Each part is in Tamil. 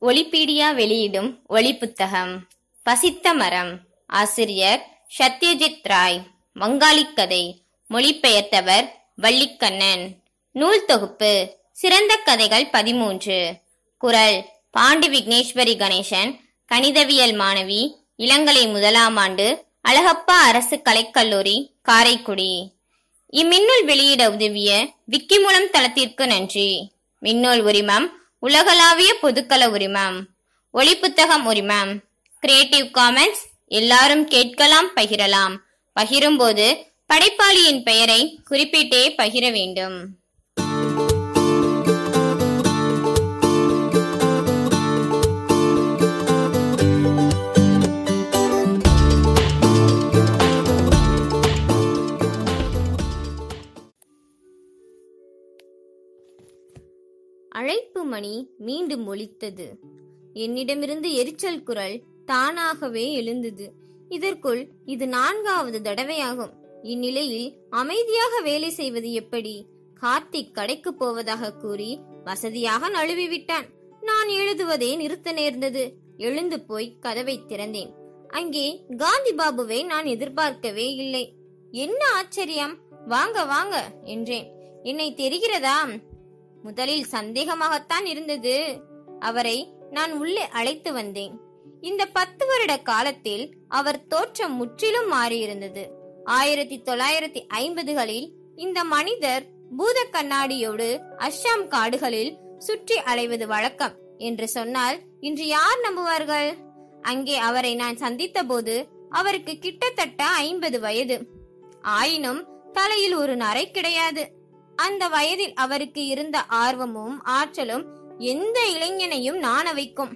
ஒலிபீடியா வெளியிடும் ஒளி புத்தகம் பசித்த மரம் ஆசிரியர் சத்யஜித் ராய் வங்காளிக் கதை மொழிபெயர்த்தவர் வள்ளிக்கண்ணன் நூல் தொகுப்பு சிறந்த கதைகள் பதிமூன்று குரல் பாண்டி விக்னேஸ்வரி கணேசன் கணிதவியல் மாணவி இளங்கலை முதலாம் ஆண்டு அழகப்பா அரசு கலைக்கல்லூரி காரைக்குடி இம்மின்னூல் வெளியிட உதவிய விக்கிமூலம் தளத்திற்கு நன்றி மின்னூல் உரிமம் உலகளாவிய பொதுக்கள உரிமம் ஒளிப்புத்தகம் உரிமம் கிரியேட்டிவ் காமன்ஸ் எல்லாரும் கேட்கலாம் பகிரலாம் பகிரும்போது படைப்பாளியின் பெயரை குறிப்பிட்டே பகிர வேண்டும் அழைப்பு மணி மீண்டும் ஒலித்தது என்னிடமிருந்து எரிச்சல் குரல் தானாகவே எழுந்தது இதற்குள் இது நான்காவது தடவையாகும் இந்நிலையில் அமைதியாக வேலை செய்வது எப்படி கார்த்திக் கடைக்கு போவதாக கூறி வசதியாக நழுவி விட்டான் நான் எழுதுவதே நிறுத்த நேர்ந்தது எழுந்து போய் கதவை திறந்தேன் அங்கே காந்தி பாபுவை நான் எதிர்பார்க்கவே இல்லை என்ன ஆச்சரியம் வாங்க வாங்க என்றேன் என்னை தெரிகிறதா முதலில் சந்தேகமாகத்தான் இருந்தது அவரை நான் உள்ளே அழைத்து வந்தேன் இந்த பத்து வருட காலத்தில் அவர் தோற்றம் முற்றிலும் மாறியிருந்தது ஆயிரத்தி தொள்ளாயிரத்தி ஐம்பதுகளில் இந்த மனிதர் பூத கண்ணாடியோடு அஸ்ஸாம் காடுகளில் சுற்றி அலைவது வழக்கம் என்று சொன்னால் இன்று யார் நம்புவார்கள் அங்கே அவரை நான் சந்தித்த போது அவருக்கு கிட்டத்தட்ட ஐம்பது வயது ஆயினும் தலையில் ஒரு நரை கிடையாது அந்த வயதில் அவருக்கு இருந்த ஆர்வமும் ஆற்றலும் எந்த இளைஞனையும் நாண வைக்கும்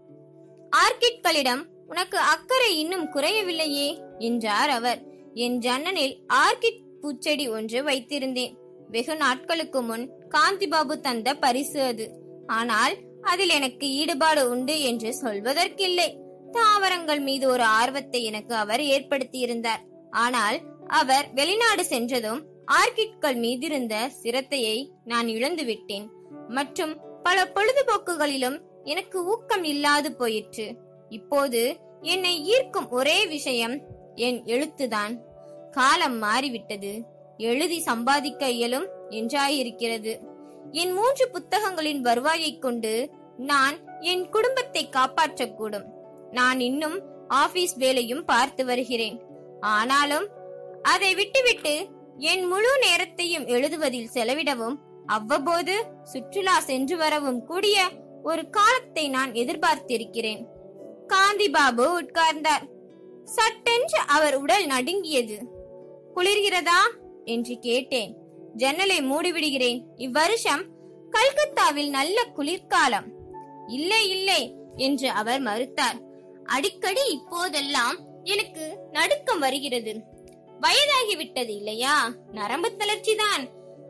ஆர்கிட்களிடம் உனக்கு அக்கறை இன்னும் குறையவில்லையே என்றார் அவர் என் ஜன்னலில் ஆர்கிட் பூச்செடி ஒன்று வைத்திருந்தேன் வெகு நாட்களுக்கு முன் காந்திபாபு தந்த பரிசு அது ஆனால் அதில் எனக்கு ஈடுபாடு உண்டு என்று சொல்வதற்கில்லை தாவரங்கள் மீது ஒரு ஆர்வத்தை எனக்கு அவர் ஏற்படுத்தியிருந்தார் ஆனால் அவர் வெளிநாடு சென்றதும் ஆர்கிட்கள் மீதிருந்த சிரத்தையை நான் இழந்து விட்டேன் மற்றும் பல பொழுதுபோக்குகளிலும் எனக்கு ஊக்கம் இல்லாது போயிற்று இப்போது என்னை ஈர்க்கும் ஒரே விஷயம் என் எழுத்துதான் காலம் மாறிவிட்டது எழுதி சம்பாதிக்க இயலும் என்றாயிருக்கிறது என் மூன்று புத்தகங்களின் வருவாயைக் கொண்டு நான் என் குடும்பத்தை காப்பாற்றக்கூடும் நான் இன்னும் ஆபீஸ் வேலையும் பார்த்து வருகிறேன் ஆனாலும் அதை விட்டுவிட்டு என் முழு நேரத்தையும் எழுதுவதில் செலவிடவும் அவ்வப்போது சுற்றுலா சென்று வரவும் கூடிய ஒரு காலத்தை நான் எதிர்பார்த்திருக்கிறேன் காந்தி பாபு உட்கார்ந்தார் சட்டென்று அவர் உடல் நடுங்கியது குளிர்கிறதா என்று கேட்டேன் ஜன்னலை மூடிவிடுகிறேன் இவ்வருஷம் கல்கத்தாவில் நல்ல குளிர்காலம் இல்லை இல்லை என்று அவர் மறுத்தார் அடிக்கடி இப்போதெல்லாம் எனக்கு நடுக்கம் வருகிறது வயதாகிவிட்டது இல்லையா நரம்பு தளர்ச்சிதான்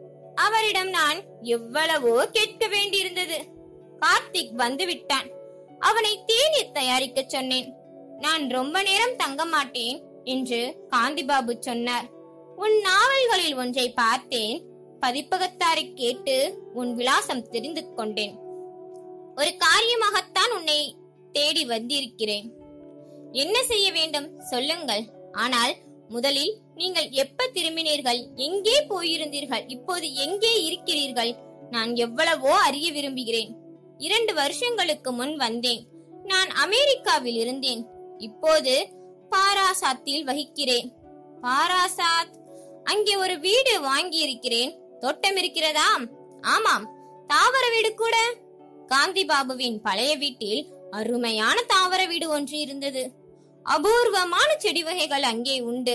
அவரிடம் நான் எவ்வளவோ கேட்க வேண்டியிருந்தது கார்த்திக் வந்து விட்டான் அவனை தேநீர் தயாரிக்க சொன்னேன் நான் ரொம்ப நேரம் தங்க மாட்டேன் என்று காந்திபாபு சொன்னார் உன் நாவல்களில் ஒன்றை பார்த்தேன் பதிப்பகத்தாரை கேட்டு உன் விலாசம் தெரிந்து கொண்டேன் ஒரு காரியமாகத்தான் உன்னை தேடி வந்திருக்கிறேன் என்ன செய்ய வேண்டும் சொல்லுங்கள் ஆனால் முதலில் நீங்கள் எப்ப திரும்பினீர்கள் எங்கே போயிருந்தீர்கள் இப்போது எங்கே இருக்கிறீர்கள் நான் எவ்வளவோ அறிய விரும்புகிறேன் இரண்டு வருஷங்களுக்கு முன் வந்தேன் நான் அமெரிக்காவில் இருந்தேன் இப்போது பாராசாத்தில் வகிக்கிறேன் பாராசாத் அங்கே ஒரு வீடு வாங்கி இருக்கிறேன் தோட்டம் இருக்கிறதா ஆமாம் தாவர வீடு கூட காந்தி பாபுவின் பழைய வீட்டில் அருமையான தாவர வீடு ஒன்று இருந்தது அபூர்வமான செடி வகைகள் அங்கே உண்டு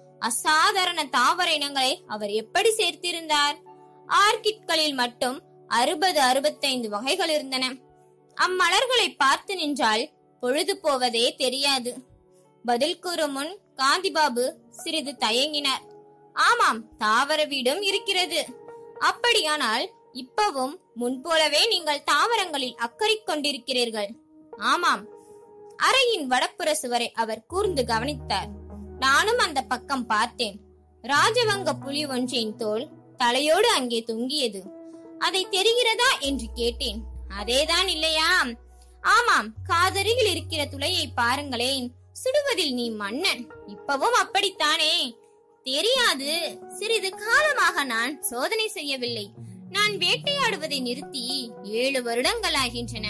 அசாதாரண தாவர இனங்களை அவர் எப்படி சேர்த்திருந்தார் ஆர்கிட்களில் மட்டும் அறுபது அறுபத்தைந்து வகைகள் இருந்தன அம்மலர்களை பார்த்து நின்றால் பொழுது போவதே தெரியாது பதில் கூறும் முன் காந்திபாபு சிறிது தயங்கினார் ஆமாம் தாவர வீடும் இருக்கிறது அப்படியானால் இப்பவும் முன்போலவே நீங்கள் தாவரங்களில் அக்கறை கொண்டிருக்கிறீர்கள் ஆமாம் அறையின் வடப்புற சுவரை அவர் கூர்ந்து கவனித்தார் நானும் அந்த பக்கம் பார்த்தேன் ராஜவங்க புலி ஒன்றின் தோல் தலையோடு அங்கே தொங்கியது அதை தெரிகிறதா என்று கேட்டேன் அதேதான் இல்லையா ஆமாம் காதருகில் இருக்கிற துளையை பாருங்களேன் சுடுவதில் நீ மன்னன் இப்பவும் அப்படித்தானே தெரியாது சிறிது காலமாக நான் சோதனை செய்யவில்லை நான் வேட்டையாடுவதை நிறுத்தி ஏழு வருடங்களாகின்றன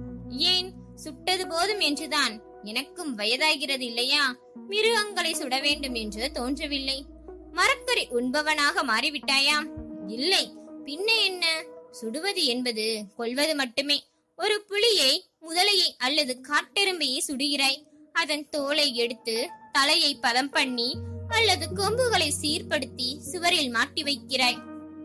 ஏன் சுட்டது போதும் என்றுதான் எனக்கும் வயதாகிறது இல்லையா மிருகங்களை சுட வேண்டும் என்று தோன்றவில்லை மரக்கறி உண்பவனாக மாறிவிட்டாயாம் இல்லை பின்ன என்ன சுடுவது என்பது கொல்வது மட்டுமே ஒரு புலியை முதலையை அல்லது காட்டெரும்பையை சுடுகிறாய் அதன் தோலை எடுத்து தலையை பதம் பண்ணி அல்லது கொம்புகளை சீர்படுத்தி சுவரில் மாட்டி வைக்கிறாய்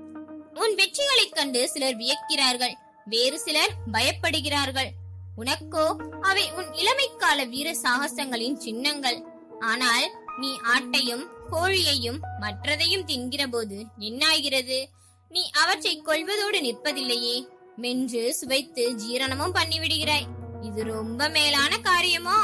உன் வெற்றிகளைக் கண்டு சிலர் வியக்கிறார்கள் வேறு சிலர் பயப்படுகிறார்கள் உனக்கோ அவை உன் இளமைக்கால வீர சாகசங்களின் சின்னங்கள் ஆனால் நீ ஆட்டையும் கோழியையும் மற்றதையும் தின்கிற போது என்னாகிறது நீ அவற்றை கொள்வதோடு நிற்பதில்லையே மென்று சுவைத்து ஜீரணமும் பண்ணிவிடுகிறாய் இது ரொம்ப மேலான காரியமோ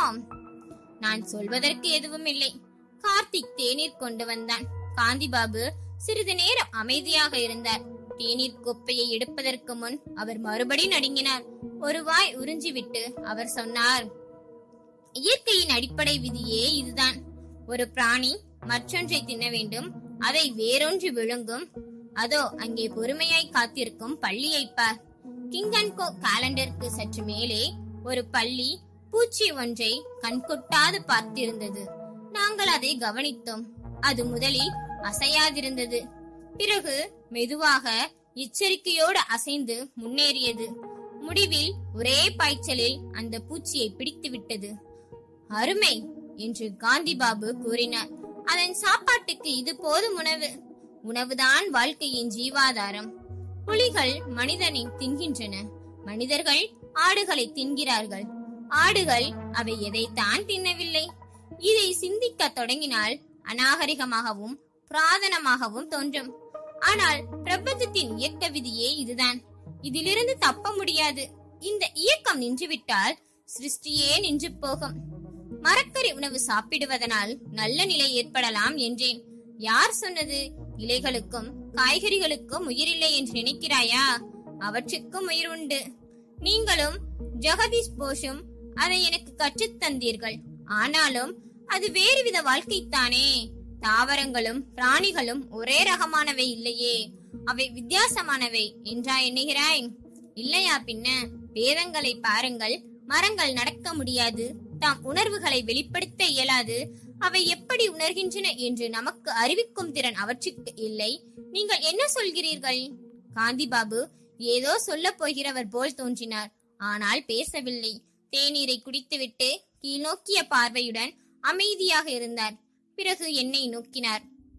நான் சொல்வதற்கு எதுவும் இல்லை கார்த்திக் தேநீர் கொண்டு வந்தான் காந்திபாபு சிறிது நேரம் அமைதியாக இருந்தார் தேநீர் கோப்பையை எடுப்பதற்கு முன் அவர் மறுபடி நடுங்கினார் ஒரு வாய் உறிஞ்சிவிட்டு அவர் சொன்னார் இயற்கையின் அடிப்படை விதியே இதுதான் ஒரு பிராணி மற்றொன்றை தின்ன வேண்டும் அதை வேறொன்று விழுங்கும் அதோ அங்கே பொறுமையாய் காத்திருக்கும் பள்ளியை பார் கிங்கன்கோ காலண்டருக்கு சற்று மேலே ஒரு பள்ளி பூச்சி ஒன்றை கண்கொட்டாது பார்த்திருந்தது நாங்கள் அதை கவனித்தோம் அது முதலில் அசையாதிருந்தது பிறகு மெதுவாக எச்சரிக்கையோடு அசைந்து முன்னேறியது முடிவில் ஒரே பாய்ச்சலில் அந்த பூச்சியை பிடித்து விட்டது அருமை என்று காந்திபாபு கூறினார் அதன் சாப்பாட்டுக்கு இது போதும் உணவு உணவுதான் வாழ்க்கையின் ஜீவாதாரம் புலிகள் மனிதனை தின்கின்றன மனிதர்கள் ஆடுகளை தின்கிறார்கள் ஆடுகள் அவை எதைத்தான் தின்னவில்லை இதை சிந்திக்க தொடங்கினால் அநாகரிகமாகவும் புராதனமாகவும் தோன்றும் ஆனால் பிரபஞ்சத்தின் இயக்க விதியே இதுதான் இதிலிருந்து தப்ப முடியாது இந்த இயக்கம் நின்றுவிட்டால் சிருஷ்டியே நின்று போகும் மரக்கறி உணவு சாப்பிடுவதனால் நல்ல நிலை ஏற்படலாம் என்றேன் யார் சொன்னது இலைகளுக்கும் காய்கறிகளுக்கும் உயிரில்லை என்று நினைக்கிறாயா அவற்றுக்கும் உயிர் உண்டு நீங்களும் ஜெகதீஷ் போஷும் அதை எனக்கு கற்றுத் தந்தீர்கள் ஆனாலும் அது வேறுவித வாழ்க்கைத்தானே தாவரங்களும் பிராணிகளும் ஒரே ரகமானவை இல்லையே அவை வித்தியாசமானவை என்றா எண்ணுகிறாய் இல்லையா பின்ன வேதங்களை பாருங்கள் மரங்கள் நடக்க முடியாது தாம் உணர்வுகளை வெளிப்படுத்த இயலாது அவை எப்படி உணர்கின்றன என்று நமக்கு அறிவிக்கும் திறன் அவற்றுக்கு இல்லை நீங்கள் என்ன சொல்கிறீர்கள் காந்திபாபு ஏதோ சொல்லப் போகிறவர் போல் தோன்றினார் ஆனால் பேசவில்லை தேநீரை குடித்துவிட்டு கீழ்நோக்கிய பார்வையுடன் அமைதியாக இருந்தார் பிறகு என்னை நோக்கினார்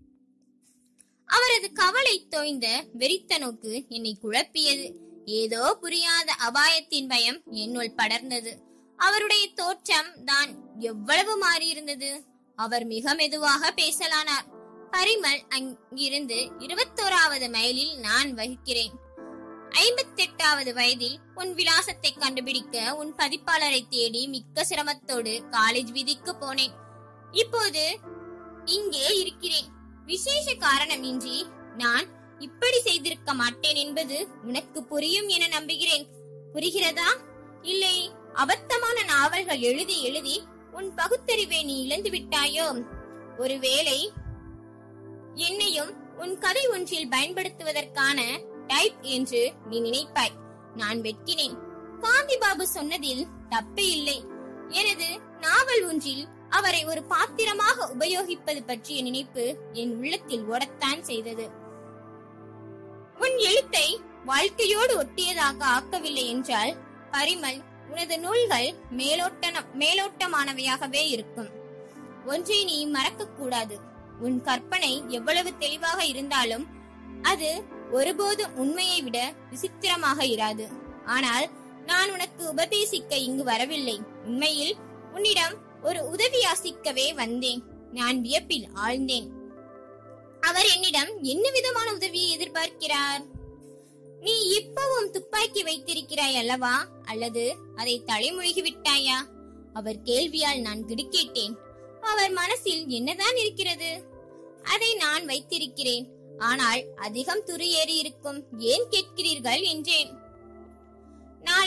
அவரது கவலை தோய்ந்த வெறித்த நோக்கு என்னை குழப்பியது ஏதோ புரியாத அபாயத்தின் பயம் என்னுள் படர்ந்தது அவருடைய தோற்றம் தான் எவ்வளவு மாறியிருந்தது அவர் மிக மெதுவாக பேசலானார் பரிமல் அங்கிருந்து இருபத்தோராவது மைலில் நான் வகிக்கிறேன் ஐம்பத்தெட்டாவது வயதில் உன் விலாசத்தை கண்டுபிடிக்க உன் பதிப்பாளரை தேடி மிக்க சிரமத்தோடு காலேஜ் வீதிக்கு போனேன் இப்போது இங்கே இருக்கிறேன் விசேஷ காரணமின்றி நான் இப்படி செய்திருக்க மாட்டேன் என்பது உனக்கு புரியும் என நம்புகிறேன் புரிகிறதா இல்லை அபத்தமான நாவல்கள் எழுதி எழுதி உன் பகுத்தறிவை நீ இழந்து விட்டாயோ ஒருவேளை என்னையும் உன் கதை ஒன்றில் பயன்படுத்துவதற்கான டைப் என்று நீ நினைப்பாய் நான் வெட்கினேன் காந்தி பாபு சொன்னதில் தப்பு இல்லை எனது நாவல் ஒன்றில் அவரை ஒரு பாத்திரமாக உபயோகிப்பது பற்றிய நினைப்பு என் உள்ளத்தில் ஓடத்தான் செய்தது உன் எழுத்தை வாழ்க்கையோடு ஒட்டியதாக ஆக்கவில்லை என்றால் பரிமல் உனது நூல்கள் மேலோட்டன மேலோட்டமானவையாகவே இருக்கும் ஒன்றை நீ மறக்க கூடாது உன் கற்பனை எவ்வளவு தெளிவாக இருந்தாலும் அது ஒருபோதும் உண்மையை விட விசித்திரமாக இராது ஆனால் நான் உனக்கு உபதேசிக்க இங்கு வரவில்லை உண்மையில் உன்னிடம் ஒரு உதவி யாசிக்கவே வந்தேன் நான் வியப்பில் ஆழ்ந்தேன் அவர் என்னிடம் என்ன விதமான உதவியை எதிர்பார்க்கிறார் நீ இப்பவும் துப்பாக்கி வைத்திருக்கிறாய் அல்லவா அல்லது அதை தலைமொழிகி விட்டாயா அவர் கேள்வியால் நான் திடுக்கிட்டேன் அவர் மனசில் என்னதான் இருக்கிறது அதை நான் வைத்திருக்கிறேன் ஆனால் அதிகம் துரு ஏறி இருக்கும் ஏன் கேட்கிறீர்கள் என்றேன் நாளை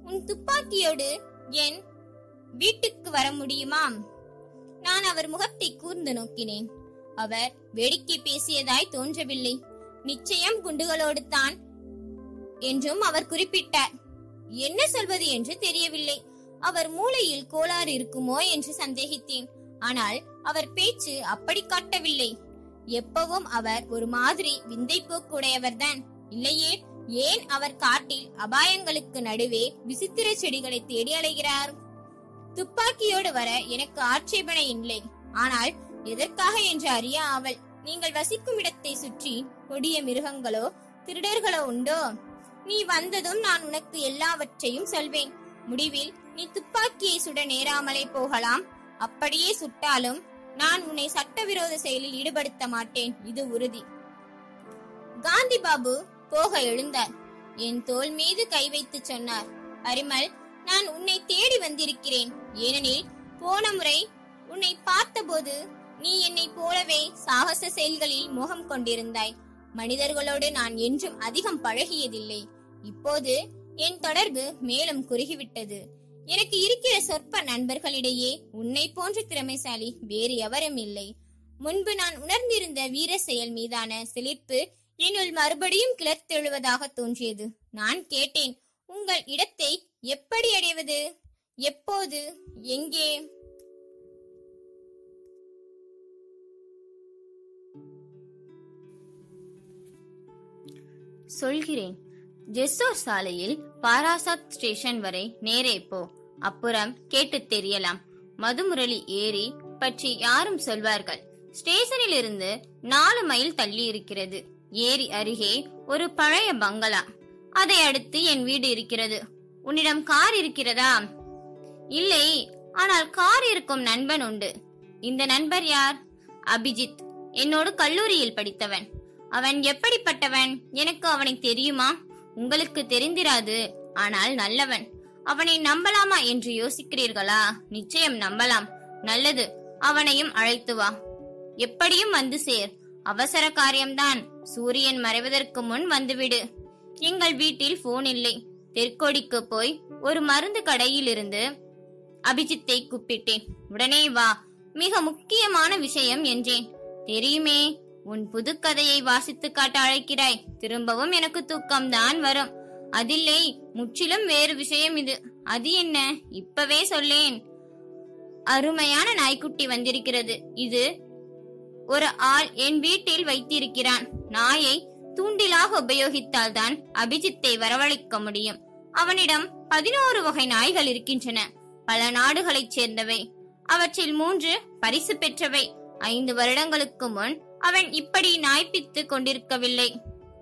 உன் துப்பாக்கியோடு என் வீட்டுக்கு வர முடியுமா நான் அவர் முகத்தை கூர்ந்து நோக்கினேன் அவர் வேடிக்கை பேசியதாய் தோன்றவில்லை நிச்சயம் குண்டுகளோடு தான் என்றும் அவர் குறிப்பிட்டார் என்ன சொல்வது என்று தெரியவில்லை அவர் மூளையில் கோளாறு இருக்குமோ என்று சந்தேகித்தேன் ஆனால் அவர் பேச்சு அப்படி காட்டவில்லை எப்பவும் அவர் ஒரு மாதிரி விந்தை போக்குடையவர்தான் இல்லையே ஏன் அவர் காட்டில் அபாயங்களுக்கு நடுவே விசித்திர செடிகளை தேடி அலைகிறார் துப்பாக்கியோடு வர எனக்கு ஆட்சேபனை இல்லை ஆனால் எதற்காக என்று அறிய ஆவல் நீங்கள் வசிக்கும் இடத்தை சுற்றி கொடிய மிருகங்களோ திருடர்களோ உண்டோ நீ வந்ததும் நான் உனக்கு எல்லாவற்றையும் சொல்வேன் முடிவில் நீ துப்பாக்கியை சுட நேராமலே போகலாம் அப்படியே சுட்டாலும் நான் உன்னை சட்டவிரோத செயலில் ஈடுபடுத்த மாட்டேன் இது உறுதி காந்தி பாபு போக எழுந்தார் என் தோள் மீது கை வைத்து சொன்னார் பரிமல் நான் உன்னை தேடி வந்திருக்கிறேன் ஏனெனில் போன முறை உன்னை பார்த்தபோது நீ என்னை போலவே சாகச செயல்களில் மோகம் கொண்டிருந்தாய் மனிதர்களோடு நான் என்றும் அதிகம் பழகியதில்லை இப்போது என் தொடர்பு மேலும் குறுகிவிட்டது எனக்கு இருக்கிற சொற்ப நண்பர்களிடையே உன்னை போன்ற திறமைசாலி வேறு எவரும் இல்லை முன்பு நான் உணர்ந்திருந்த வீர செயல் மீதான சிலிர்ப்பு என்னுள் மறுபடியும் கிளர்த்தெழுவதாக தோன்றியது நான் கேட்டேன் உங்கள் இடத்தை எப்படி அடைவது எப்போது எங்கே சொல்கிறேன் ஜெஸ்ஸோர் சாலையில் பாராசாத் ஸ்டேஷன் வரை நேரே போ அப்புறம் கேட்டு தெரியலாம் மதுமுரளி ஏரி பற்றி யாரும் சொல்வார்கள் ஸ்டேஷனில் இருந்து நாலு மைல் தள்ளி இருக்கிறது ஏரி அருகே ஒரு பழைய பங்களா அதை அடுத்து என் வீடு இருக்கிறது உன்னிடம் கார் இருக்கிறதா இல்லை ஆனால் கார் இருக்கும் நண்பன் உண்டு இந்த நண்பர் யார் அபிஜித் என்னோடு கல்லூரியில் படித்தவன் அவன் எப்படிப்பட்டவன் எனக்கு அவனை தெரியுமா உங்களுக்கு தெரிந்திராது ஆனால் நல்லவன் அவனை நம்பலாமா என்று யோசிக்கிறீர்களா நிச்சயம் நம்பலாம் நல்லது அவனையும் அழைத்து வா எப்படியும் வந்து சேர் அவசர காரியம்தான் சூரியன் மறைவதற்கு முன் வந்துவிடு எங்கள் வீட்டில் போன் இல்லை தெற்கோடிக்கு போய் ஒரு மருந்து கடையில் இருந்து அபிஜித்தை கூப்பிட்டேன் உடனே வா மிக முக்கியமான விஷயம் என்றேன் தெரியுமே உன் புது கதையை வாசித்து காட்ட அழைக்கிறாய் திரும்பவும் எனக்கு தூக்கம்தான் வரும் அதில்லை முற்றிலும் வேறு விஷயம் இது அது என்ன இப்பவே சொல்லேன் அருமையான நாய்க்குட்டி வந்திருக்கிறது இது ஒரு ஆள் என் வீட்டில் வைத்திருக்கிறான் நாயை தூண்டிலாக உபயோகித்தால்தான் அபிஜித்தை வரவழைக்க முடியும் அவனிடம் பதினோரு வகை நாய்கள் இருக்கின்றன பல நாடுகளைச் சேர்ந்தவை அவற்றில் மூன்று பரிசு பெற்றவை ஐந்து வருடங்களுக்கு முன் அவன் இப்படி நாய்ப்பித்து கொண்டிருக்கவில்லை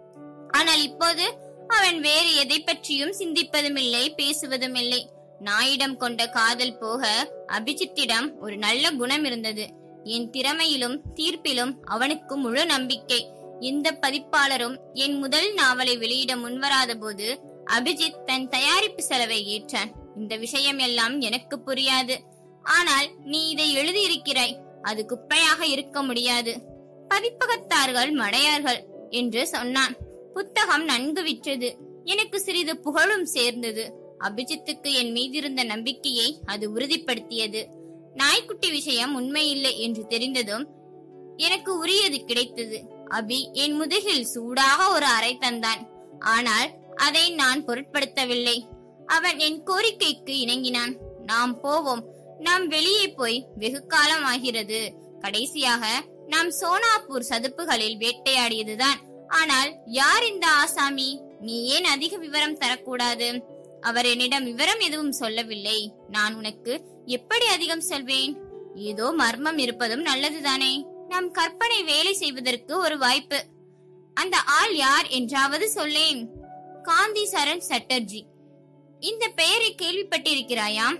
ஆனால் இப்போது அவன் வேறு எதை பற்றியும் சிந்திப்பதும் இல்லை பேசுவதும் இல்லை நாயிடம் கொண்ட காதல் போக அபிஜித்திடம் ஒரு நல்ல குணம் இருந்தது என் திறமையிலும் தீர்ப்பிலும் அவனுக்கு முழு நம்பிக்கை எந்த பதிப்பாளரும் என் முதல் நாவலை வெளியிட முன்வராத போது அபிஜித் தன் தயாரிப்பு செலவை ஏற்றான் இந்த விஷயம் எல்லாம் எனக்கு புரியாது ஆனால் நீ இதை எழுதியிருக்கிறாய் அது குப்பையாக இருக்க முடியாது பதிப்பகத்தார்கள் மடையார்கள் என்று சொன்னான் புத்தகம் நன்கு விற்றது எனக்கு சிறிது புகழும் சேர்ந்தது அபிஜித்துக்கு என் மீதிருந்த நம்பிக்கையை அது உறுதிப்படுத்தியது நாய்க்குட்டி விஷயம் உண்மையில்லை என்று தெரிந்ததும் எனக்கு உரியது கிடைத்தது அபி என் முதுகில் சூடாக ஒரு அறை தந்தான் ஆனால் அதை நான் பொருட்படுத்தவில்லை அவன் என் கோரிக்கைக்கு இணங்கினான் நாம் போவோம் நாம் வெளியே போய் வெகு காலம் ஆகிறது கடைசியாக நாம் சோனாப்பூர் சதுப்புகளில் வேட்டையாடியதுதான் ஆனால் யார் இந்த ஆசாமி நீ ஏன் அதிக விவரம் தரக்கூடாது அவர் என்னிடம் விவரம் எதுவும் சொல்லவில்லை நான் உனக்கு எப்படி அதிகம் சொல்வேன் ஏதோ மர்மம் இருப்பதும் நல்லதுதானே நம் கற்பனை வேலை செய்வதற்கு ஒரு வாய்ப்பு அந்த ஆள் யார் என்றாவது சொல்லேன் காந்தி சரண் சட்டர்ஜி இந்த பெயரை கேள்விப்பட்டிருக்கிறாயாம்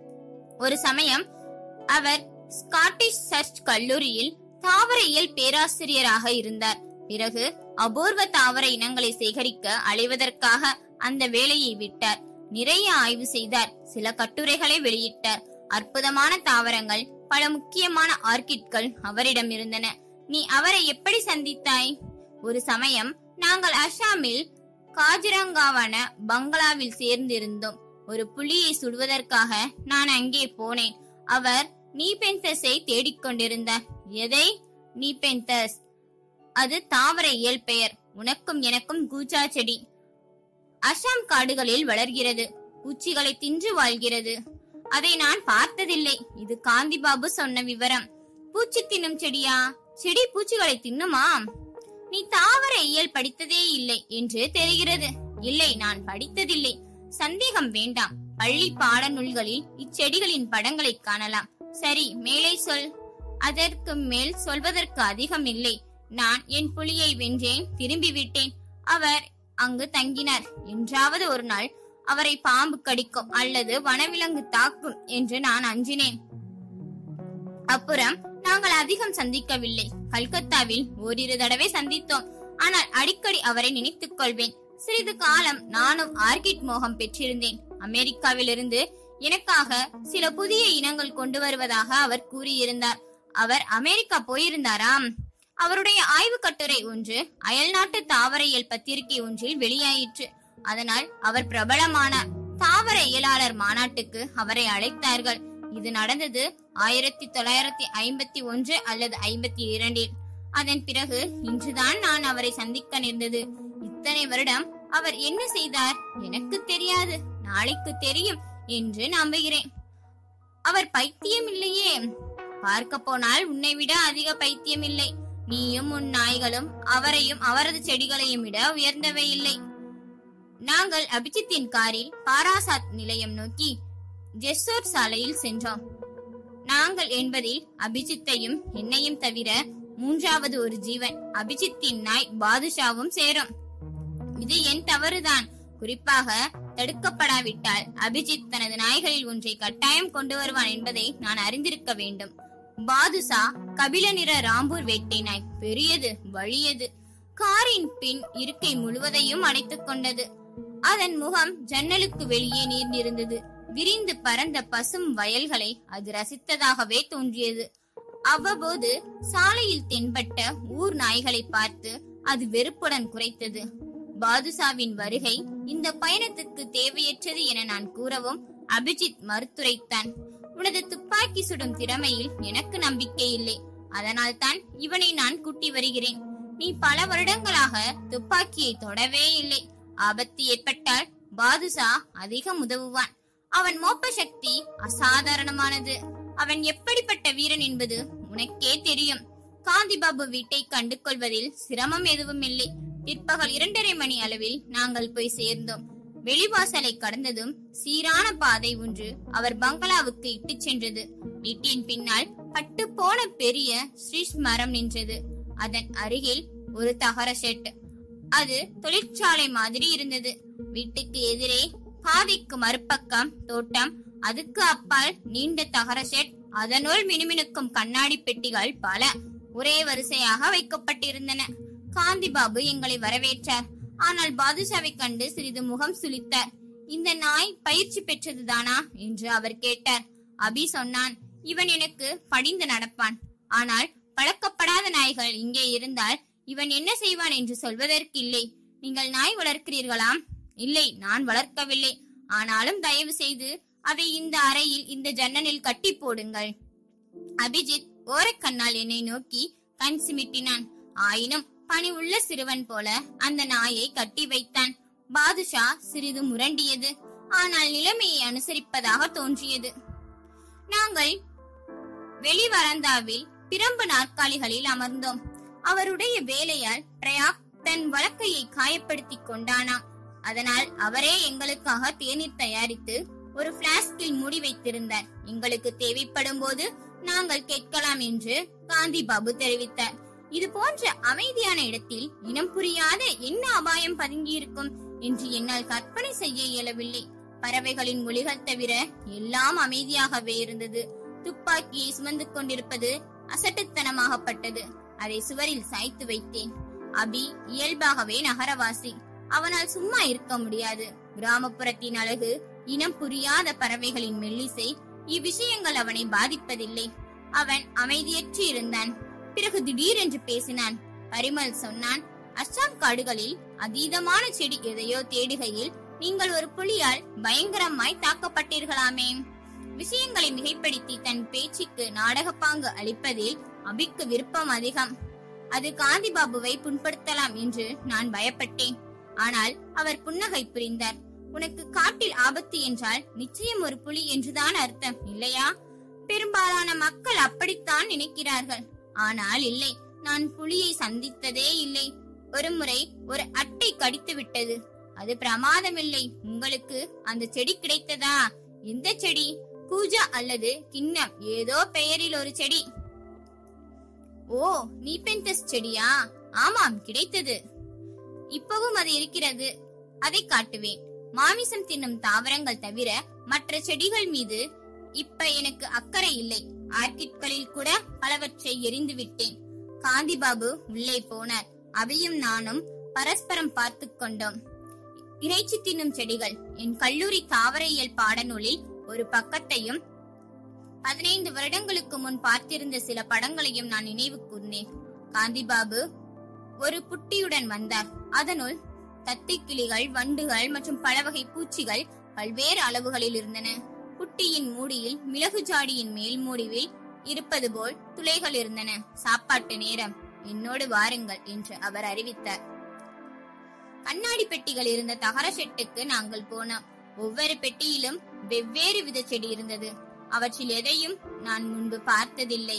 ஒரு சமயம் அவர் ஸ்காட்டிஷ் சர்ச் கல்லூரியில் தாவரையியல் பேராசிரியராக இருந்தார் பிறகு அபூர்வ தாவர இனங்களை சேகரிக்க அலைவதற்காக அந்த வேலையை விட்டார் நிறைய ஆய்வு செய்தார் சில கட்டுரைகளை வெளியிட்டார் அற்புதமான தாவரங்கள் பல முக்கியமான ஆர்கிட்கள் அவரிடம் இருந்தன நீ அவரை எப்படி சந்தித்தாய் ஒரு சமயம் நாங்கள் அஸ்ஸாமில் காஜிரங்காவான பங்களாவில் சேர்ந்திருந்தோம் ஒரு புலியை சுடுவதற்காக நான் அங்கே போனேன் அவர் நீபென்தஸை தேடிக்கொண்டிருந்தார் எதை நீபென்தஸ் அது தாவர இயல் பெயர் உனக்கும் எனக்கும் கூச்சா செடி அசாம் காடுகளில் வளர்கிறது பூச்சிகளை தின்று வாழ்கிறது அதை நான் பார்த்ததில்லை இது காந்தி பாபு சொன்ன விவரம் பூச்சி தின்னும் செடியா செடி பூச்சிகளை தின்னுமா நீ தாவர இயல் படித்ததே இல்லை என்று தெரிகிறது இல்லை நான் படித்ததில்லை சந்தேகம் வேண்டாம் பள்ளி பாடநூல்களில் இச்செடிகளின் படங்களை காணலாம் சரி மேலே சொல் அதற்கு மேல் சொல்வதற்கு அதிகம் இல்லை நான் என் புலியை வென்றேன் திரும்பி விட்டேன் அவர் அங்கு தங்கினார் என்றாவது ஒரு நாள் அவரை பாம்பு கடிக்கும் அல்லது வனவிலங்கு தாக்கும் என்று நான் அஞ்சினேன் அப்புறம் நாங்கள் அதிகம் சந்திக்கவில்லை கல்கத்தாவில் ஓரிரு தடவை சந்தித்தோம் ஆனால் அடிக்கடி அவரை நினைத்துக் கொள்வேன் சிறிது காலம் நானும் ஆர்கிட் மோகம் பெற்றிருந்தேன் அமெரிக்காவிலிருந்து எனக்காக சில புதிய இனங்கள் கொண்டு வருவதாக அவர் கூறியிருந்தார் அவர் அமெரிக்கா போயிருந்தாராம் அவருடைய ஆய்வு கட்டுரை ஒன்று அயல்நாட்டு தாவரையியல் பத்திரிகை ஒன்றில் வெளியாயிற்று அதனால் அவர் பிரபலமான தாவர இயலாளர் மாநாட்டுக்கு அவரை அழைத்தார்கள் இது நடந்தது ஆயிரத்தி தொள்ளாயிரத்தி ஐம்பத்தி ஒன்று அல்லது ஐம்பத்தி இரண்டில் அதன் பிறகு இன்றுதான் நான் அவரை சந்திக்க நேர்ந்தது இத்தனை வருடம் அவர் என்ன செய்தார் எனக்கு தெரியாது நாளைக்கு தெரியும் என்று நம்புகிறேன் அவர் பைத்தியம் இல்லையே பார்க்க போனால் உன்னை விட அதிக பைத்தியம் இல்லை நீயும் உன் நாய்களும் அவரையும் அவரது செடிகளையும் விட உயர்ந்தவை இல்லை நாங்கள் அபிஜித்தின் காரில் பாராசாத் நிலையம் நோக்கி ஜெஸ்ஸோர் சாலையில் சென்றோம் நாங்கள் என்பதில் அபிஜித்தையும் என்னையும் தவிர மூன்றாவது ஒரு ஜீவன் அபிஜித்தின் நாய் பாதுஷாவும் சேரும் இது என் தவறுதான் குறிப்பாக தடுக்கப்படாவிட்டால் அபிஜித் தனது நாய்களில் ஒன்றை கட்டாயம் கொண்டு வருவான் என்பதை நான் அறிந்திருக்க வேண்டும் பாதுஷா கபில நிற ராம்பூர் வேட்டை நாய் பெரியது வலியது காரின் பின் இருக்கை முழுவதையும் அடைத்துக் கொண்டது அதன் முகம் ஜன்னலுக்கு வெளியே நீர்ந்திருந்தது விரிந்து பறந்த பசும் வயல்களை அது ரசித்ததாகவே தோன்றியது அவ்வப்போது சாலையில் தென்பட்ட ஊர் நாய்களை பார்த்து அது வெறுப்புடன் குறைத்தது பாதுஷாவின் வருகை இந்த பயணத்துக்கு தேவையற்றது என நான் கூறவும் அபிஜித் மறுத்துரைத்தான் உனது துப்பாக்கி சுடும் திறமையில் எனக்கு நம்பிக்கை இல்லை அதனால் தான் இவனை நான் கூட்டி வருகிறேன் நீ பல வருடங்களாக துப்பாக்கியை தொடவே இல்லை ஆபத்து ஏற்பட்டால் பாதுஷா அதிகம் உதவுவான் அவன் மோப்ப சக்தி அசாதாரணமானது அவன் எப்படிப்பட்ட வீரன் என்பது உனக்கே தெரியும் காந்தி பாபு வீட்டை கண்டு கொள்வதில் சிரமம் எதுவும் இல்லை பிற்பகல் இரண்டரை மணி அளவில் நாங்கள் போய் சேர்ந்தோம் வெளிவாசலை கடந்ததும் சீரான பாதை ஒன்று அவர் பங்களாவுக்கு இட்டுச் சென்றது வீட்டின் பின்னால் பட்டு போன பெரிய ஸ்ரீஷ் மரம் நின்றது அதன் அருகில் ஒரு தகர ஷெட் அது தொழிற்சாலை மாதிரி இருந்தது வீட்டுக்கு எதிரே பாதைக்கு மறுபக்கம் தோட்டம் அதுக்கு அப்பால் நீண்ட தகர ஷெட் அதனுள் மினுமினுக்கும் கண்ணாடி பெட்டிகள் பல ஒரே வரிசையாக வைக்கப்பட்டிருந்தன காந்தி பாபு எங்களை வரவேற்றார் ஆனால் பாதுஷாவை கண்டு சிறிது முகம் சுளித்தார் இந்த நாய் பயிற்சி பெற்றதுதானா என்று அவர் கேட்டார் அபி சொன்னான் இவன் எனக்கு படிந்து நடப்பான் ஆனால் பழக்கப்படாத நாய்கள் இங்கே இருந்தால் இவன் என்ன செய்வான் என்று சொல்வதற்கு இல்லை நீங்கள் நாய் வளர்க்கிறீர்களாம் இல்லை நான் வளர்க்கவில்லை ஆனாலும் தயவு செய்து அதை இந்த அறையில் இந்த ஜன்னலில் கட்டி போடுங்கள் அபிஜித் ஓரக்கண்ணால் என்னை நோக்கி கண் சிமிட்டினான் ஆயினும் பணி உள்ள சிறுவன் போல அந்த நாயை கட்டி வைத்தான் பாதுஷா சிறிது முரண்டியது ஆனால் நிலைமையை அனுசரிப்பதாக தோன்றியது நாங்கள் வெளி வராந்தாவில் பிரம்பு நாற்காலிகளில் அமர்ந்தோம் அவருடைய வேலையால் பிரயாக் தன் வழக்கையை காயப்படுத்திக் கொண்டானாம் அதனால் அவரே எங்களுக்காக தேநீர் தயாரித்து ஒரு பிளாஸ்கில் மூடி வைத்திருந்தார் எங்களுக்கு தேவைப்படும் போது நாங்கள் கேட்கலாம் என்று காந்தி பாபு தெரிவித்தார் இது போன்ற அமைதியான இடத்தில் இனம் புரியாத என்ன அபாயம் பதுங்கியிருக்கும் என்று என்னால் கற்பனை செய்ய இயலவில்லை பறவைகளின் மொழிகள் தவிர எல்லாம் அமைதியாகவே இருந்தது துப்பாக்கியை சுமந்து கொண்டிருப்பது அசட்டுத்தனமாகப்பட்டது அதை சுவரில் சாய்த்து வைத்தேன் அபி இயல்பாகவே நகரவாசி அவனால் சும்மா இருக்க முடியாது கிராமப்புறத்தின் அழகு இனம் புரியாத பறவைகளின் மெல்லிசை இவ்விஷயங்கள் அவனை பாதிப்பதில்லை அவன் அமைதியற்று இருந்தான் பிறகு திடீரென்று பேசினான் பரிமல் சொன்னான் அஸ்ஸாம் காடுகளில் அதீதமான செடி எதையோ தேடுகையில் நீங்கள் ஒரு புலியால் பயங்கரமாய் தாக்கப்பட்டீர்களாமே விஷயங்களை மிகைப்படுத்தி தன் பேச்சுக்கு நாடகப்பாங்கு அளிப்பதில் அபிக்கு விருப்பம் அதிகம் அது காந்தி பாபுவை புண்படுத்தலாம் என்று நான் பயப்பட்டேன் ஆனால் அவர் புன்னகை புரிந்தார் உனக்கு காட்டில் ஆபத்து என்றால் நிச்சயம் ஒரு புலி என்றுதான் அர்த்தம் இல்லையா பெரும்பாலான மக்கள் அப்படித்தான் நினைக்கிறார்கள் ஆனால் இல்லை நான் புலியை சந்தித்ததே இல்லை ஒரு முறை ஒரு அட்டை கடித்து விட்டது அது பிரமாதமில்லை உங்களுக்கு அந்த செடி கிடைத்ததா எந்த செடி கூஜா அல்லது கிண்ணம் ஏதோ பெயரில் ஒரு செடி ஓ நீபெந்தஸ் செடியா ஆமாம் கிடைத்தது இப்பவும் அது இருக்கிறது அதை காட்டுவேன் மாமிசம் தின்னும் தாவரங்கள் தவிர மற்ற செடிகள் மீது இப்ப எனக்கு அக்கறை இல்லை ஆர்கிட்களில் கூட பலவற்றை எரிந்து விட்டேன் காந்தி பாபு உள்ளே போனார் அவையும் நானும் பரஸ்பரம் பார்த்து கொண்டோம் இறைச்சி தின்னும் செடிகள் என் கல்லூரி தாவரையியல் பாடநூலில் ஒரு பக்கத்தையும் பதினைந்து வருடங்களுக்கு முன் பார்த்திருந்த சில படங்களையும் நான் நினைவு கூர்ந்தேன் காந்தி பாபு ஒரு புட்டியுடன் வந்தார் அதனுள் தத்தை கிளிகள் வண்டுகள் மற்றும் பல வகை பூச்சிகள் பல்வேறு அளவுகளில் இருந்தன புட்டியின் மூடியில் மிளகு ஜாடியின் மேல் மூடிவில் இருப்பது போல் துளைகள் இருந்தன சாப்பாட்டு நேரம் என்னோடு வாருங்கள் என்று அவர் அறிவித்தார் கண்ணாடி பெட்டிகள் இருந்த தகர ஷெட்டுக்கு நாங்கள் போனோம் ஒவ்வொரு பெட்டியிலும் வெவ்வேறு வித செடி இருந்தது அவற்றில் எதையும் நான் முன்பு பார்த்ததில்லை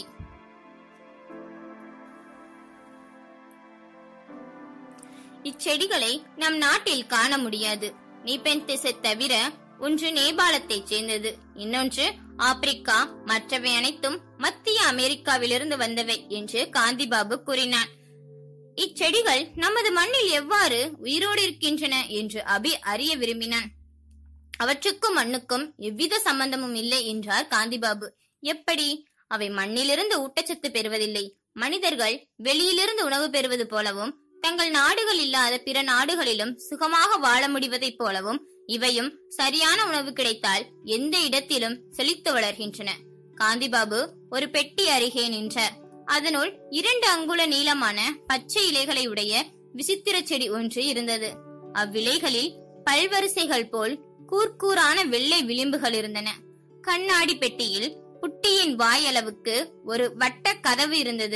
இச்செடிகளை நம் நாட்டில் காண முடியாது நீபென்திஸை தவிர ஒன்று நேபாளத்தைச் சேர்ந்தது இன்னொன்று ஆப்பிரிக்கா மற்றவை அனைத்தும் மத்திய அமெரிக்காவிலிருந்து வந்தவை என்று காந்திபாபு கூறினார் இச்செடிகள் நமது மண்ணில் எவ்வாறு உயிரோடு இருக்கின்றன என்று அபி அறிய விரும்பினான் அவற்றுக்கும் மண்ணுக்கும் எவ்வித சம்பந்தமும் இல்லை என்றார் காந்திபாபு எப்படி அவை மண்ணிலிருந்து ஊட்டச்சத்து பெறுவதில்லை மனிதர்கள் வெளியிலிருந்து உணவு பெறுவது போலவும் தங்கள் நாடுகள் இல்லாத பிற நாடுகளிலும் சுகமாக வாழ முடிவதைப் போலவும் இவையும் சரியான உணவு கிடைத்தால் எந்த இடத்திலும் செழித்து வளர்கின்றன காந்திபாபு ஒரு பெட்டி அருகே நின்றார் அதனுள் இரண்டு அங்குல நீளமான பச்சை இலைகளை உடைய விசித்திர செடி ஒன்று இருந்தது அவ்விலைகளில் பல்வரிசைகள் போல் கூர்க்கூரான வெள்ளை விளிம்புகள் இருந்தன கண்ணாடி பெட்டியில் புட்டியின் வாயளவுக்கு ஒரு வட்ட கதவு இருந்தது